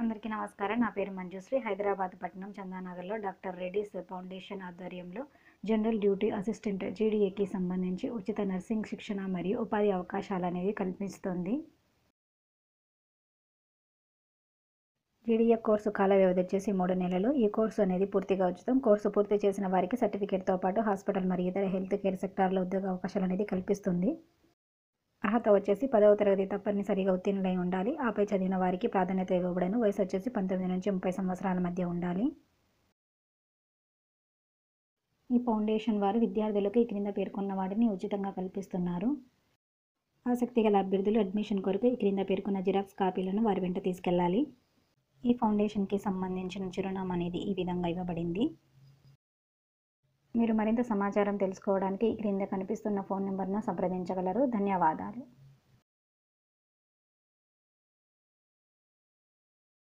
అందరికీ నమస్కారం నా పేరు మంజుశ్రీ హైదరాబాద్ పట్టణం చందానగర్లో డాక్టర్ రెడ్డిస్ ఫౌండేషన్ ఆధ్వర్యంలో జనరల్ డ్యూటీ అసిస్టెంట్ జీడీఏకి సంబంధించి ఉచిత నర్సింగ్ శిక్షణ మరియు ఉపాధి అవకాశాలు అనేవి కల్పిస్తుంది జీడీఏ కోర్సు కాల వ్యవధి వచ్చేసి మూడు నెలలు ఈ కోర్సు అనేది పూర్తిగా ఉచితం కోర్సు పూర్తి చేసిన వారికి సర్టిఫికేట్తో పాటు హాస్పిటల్ మరియు ఇతర హెల్త్ కేర్ సెక్టార్లో ఉద్యోగ అవకాశాలు అనేది కల్పిస్తుంది అర్హత వచ్చేసి పదవ తరగతి తప్పనిసరిగా ఉత్తీర్ణులై ఉండాలి ఆపై చదివిన వారికి ప్రాధాన్యత ఇవ్వబడను వయసు వచ్చేసి పంతొమ్మిది నుంచి ముప్పై సంవత్సరాల మధ్య ఉండాలి ఈ ఫౌండేషన్ వారు విద్యార్థులకు ఈ క్రింద పేర్కొన్న వాటిని ఉచితంగా కల్పిస్తున్నారు ఆసక్తి గల అభ్యర్థులు అడ్మిషన్ కొరకు ఈ క్రింద పేర్కొన్న జిరాక్స్ కాపీలను వారి వెంట తీసుకెళ్ళాలి ఈ ఫౌండేషన్కి సంబంధించిన చిరునామా అనేది ఈ విధంగా ఇవ్వబడింది మీరు మరింత సమాచారం తెలుసుకోవడానికి ఈ క్రింద కనిపిస్తున్న ఫోన్ నెంబర్ను సంప్రదించగలరు ధన్యవాదాలు